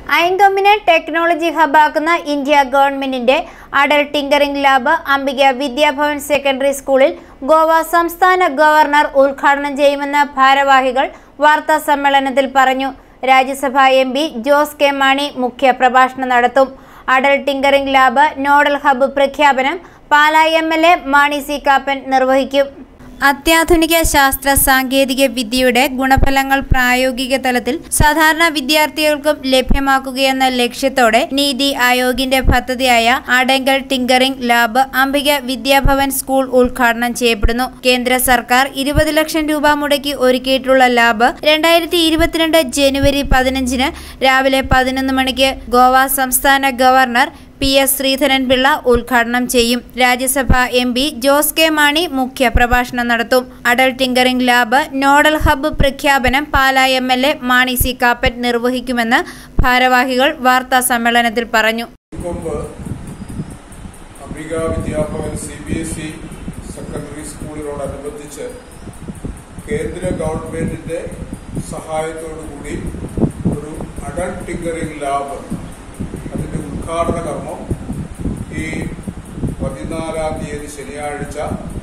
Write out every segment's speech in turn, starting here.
ഐൻകൊമ്മിനെ technology ഹബാക്കുന്ന India ഗവൺമെന്റിന്റെ Atal tinkering lab Ambika Vidyabhavan secondary സ്കൂളിൽ ഗോവ സംസ്ഥാന ഗവർണർ ഉദ്ഘാടനം ചെയ്യുമെന്ന് ഭാരവാഹികൾ വാർത്താ സമ്മേളനത്തിൽ പറഞ്ഞു Rajya Sabha M P Jose K Mani മുഖ്യ പ്രഭാഷണം നടത്തും Atal tinkering lab nodal hub പ്രഖ്യാപനം Pala M L A Mani C Kappan നിർവഹിക്കും അത്യാധുനിക ശാസ്ത്ര സാങ്കേതിക വിദ്യയുടെ ഗുണഫലങ്ങൾ പ്രായോഗിക തലത്തിൽ സാധാരണ വിദ്യാർത്ഥികൾക്കും ലഭ്യമാക്കുകയെന്ന ലക്ഷ്യത്തോടെ നീതി ആയോഗിന്റെ പദ്ധതിയായ അടങ്കൽ tinkering lab Ambika Vidyabhavan school ഉദ്ഘാടനം ചെയ്യപ്പെടുന്നു കേന്ദ്ര സർക്കാർ ഇരുപത് ലക്ഷം രൂപ മുടക്കി ഒരുക്കിയിട്ടുള്ള ലാബ് രണ്ടായിരത്തി ഇരുപത്തിരണ്ട് ജനുവരി പതിനഞ്ചിന് രാവിലെ പതിനൊന്ന് മണിക്ക് ഗോവ സംസ്ഥാന ഗവർണർ പി എസ് ശ്രീധരൻപിള്ള ഉദ്ഘാടനം ചെയ്യും Rajya Sabha M P Jose K Mani മുഖ്യ പ്രഭാഷണം നടത്തും Atal tinkering lab nodal hub പ്രഖ്യാപനം Pala M L A Mani C കാപ്പറ്റ് നിർവഹിക്കുമെന്ന് ഭാരവാഹികൾ വാർത്താ സമ്മേളനത്തിൽ പറഞ്ഞു കൊമ്പ് Ambika Vidyabhavan C B S E secondary സ്കൂളിനോടനുബന്ധിച്ച് കേന്ദ്ര ഗവൺമെന്റിന്റെ സഹായത്തോടുകൂടി ഒരു അഡൽ ടിങ്കറിംഗ് ലാബ് അതിന്റെ ഉദ്ഘാടന കർമ്മം ഈ പതിനാലാം തീയതി ശനിയാഴ്ച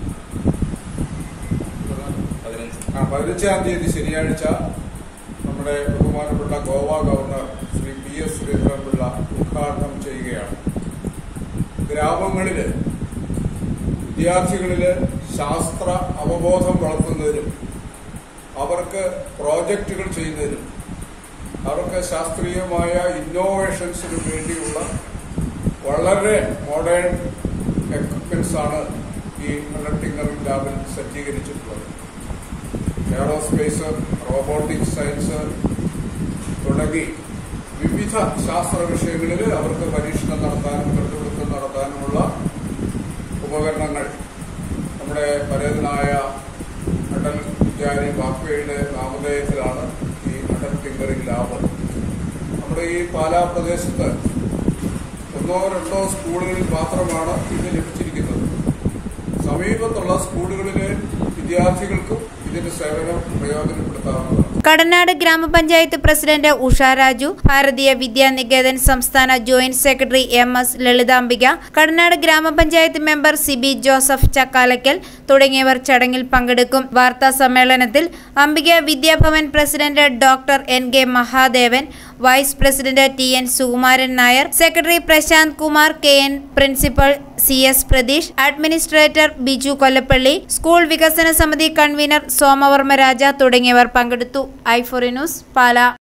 ആ പതിനഞ്ചാം തീയതി ശനിയാഴ്ച നമ്മുടെ ബഹുമാനപ്പെട്ട Goa governor Shri P S Sreedharan Pillai ഉദ്ഘാടനം ചെയ്യുകയാണ് ഗ്രാമങ്ങളില് വിദ്യാർത്ഥികളില് ശാസ്ത്ര അവബോധം വളർത്തുന്നതിനും അവർക്ക് പ്രോജക്റ്റുകൾ ചെയ്യുന്നതിനും അവർക്ക് ശാസ്ത്രീയമായ ഇന്നോവേഷൻസിനും വേണ്ടിയുള്ള വളരെ മോഡേൺ എക്വിപ്മെന്റ്സ് ആണ് ഈ ഇലക്ട്രിക്കൽ ലാബിൽ സജ്ജീകരിച്ചിട്ടുള്ളത് എയറോസ്പേസ് റോബോട്ടിക് സയൻസ് തുടങ്ങി വിവിധ ശാസ്ത്ര വിഷയങ്ങളിൽ അവർക്ക് പരീക്ഷണം നടത്താനും കണ്ടുപിടുത്തം നടത്താനുമുള്ള ഉപകരണങ്ങൾ നമ്മുടെ പരേതനായ അടൽ വിചാരി വാജ്പേയിയുടെ നാമധേയത്തിലാണ് ഈ അടൽ ടിങ്കറിംഗ് ലാബ് നമ്മുടെ ഈ പാലാ പ്രദേശത്ത് ഒന്നോ രണ്ടോ സ്കൂളുകളിൽ മാത്രമാണ് ഇത് ലഭിച്ചിരിക്കുന്നത് സമീപത്തുള്ള സ്കൂളുകളിലെ വിദ്യാർത്ഥികൾക്കും ഇതിന്റെ സേവനം പ്രയോജനപ്പെടുത്താവുന്നതാണ് കടനാട് ഗ്രാമപഞ്ചായത്ത് പ്രസിഡന്റ് ഉഷ രാജു ഭാരതീയ വിദ്യാനികേതൻ സംസ്ഥാന joint secretary M S Lalithambika Kadanad grama panchayat member Sibi Joseph Chakkalakkal തുടങ്ങിയവർ ചടങ്ങിൽ പങ്കെടുക്കും വാർത്താ സമ്മേളനത്തിൽ Ambika Vidyabhavan president doctor N K Mahadevan vice president T N Sukumaran Nair secretary Prasanth Kumar K N principal C S Pratheesh administrator Biju Kollappally school വികസന സമിതി കൺവീനർ സോമവർമ്മ രാജ തുടങ്ങിയവർ പങ്കെടുത്തു ഐ ഫോറി ന്യൂസ് പാല